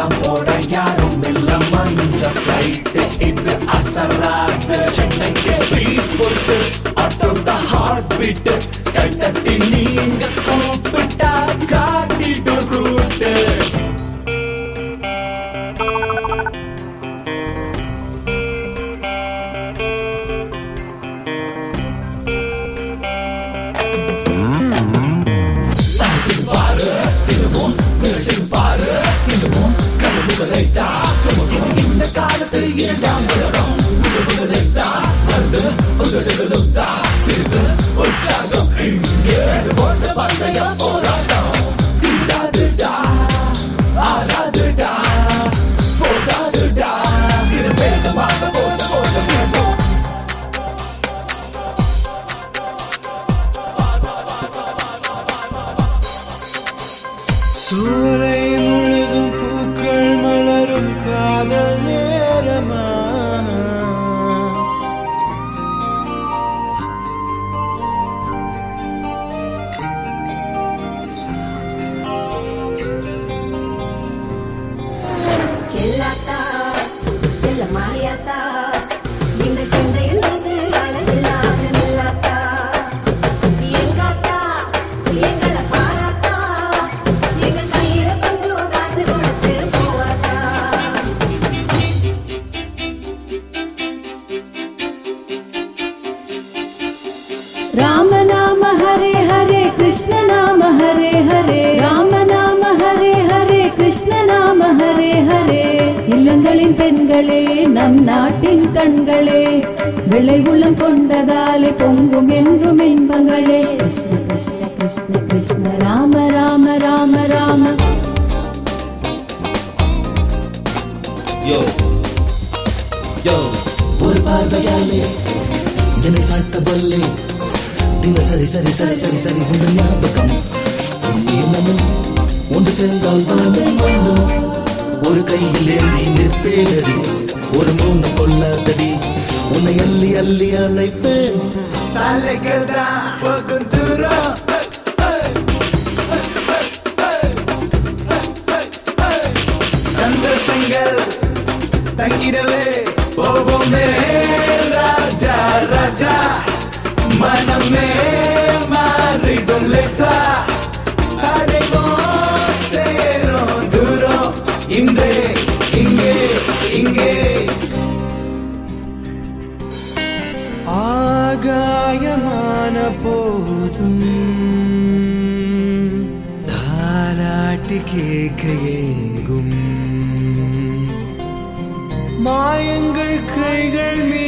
எல்லாம் போட யாரும் இல்ல மஞ்ச ஃபிளைட் இது அசராது சென்னைக்கு ஸ்பீட் போட்டு ஆட்டோ த ஹார்ட் பீட் கை தட்டி நீங்க கூப்பிட்டா காட்டிடும் ரூட்டு சூலை முழுதும் பூக்கள் மலரும் காதல் நேரமா செல்லாத்தா செல்ல மாறியாத்தா எங்கள் சிந்தையில் வந்து அழகில்லாத நில்லாத்தா எங்காத்தா எங்களை பாராத்தா எங்க கையில கொஞ்சம் காசு கொடுத்து போவாத்தா राम नाम हरे हरे कृष्ण नाम हरे हरे ராம நாம ஹரே ஹரே கிருஷ்ண நாம ஹரே ஹரே இல்லங்களின் பெண்களே நம் நாட்டின் கண்களே விளை உள்ளம் கொண்டதாலே பொங்கும் என்றும் இன்பங்களே கிருஷ்ண கிருஷ்ண கிருஷ்ண கிருஷ்ண ராம ராம ராம ராம யோ யோ ஒரு பார்வையாலே என்னை சாய்த்த வல்லே தினசரி சரி சரி சரி சரி உங்கள் ஞாபகம் உன் நீளமும் ஒன்று சேர்ந்தால் வாழும் மண்ணும் ஒரு கையில் ஏந்தி நிற்பேனடி ஒரு மூணு கொள்ளாதடி உன்னை அள்ளி அள்ளி அழைப்பேன் சாலைகள் தான் போகும் தூரம் சந்தோஷங்கள் தங்கிடவே போவோமே ராஜா ராஜா மனமே மாறிடும் லேசா அடைவோம் சேரும் தூரம் இன்றே இங்கே இங்கே ஆகாயமான போதும் தாலாட்டு கேட்க ஏங்கும் மாயங்கள் கைகள் மீ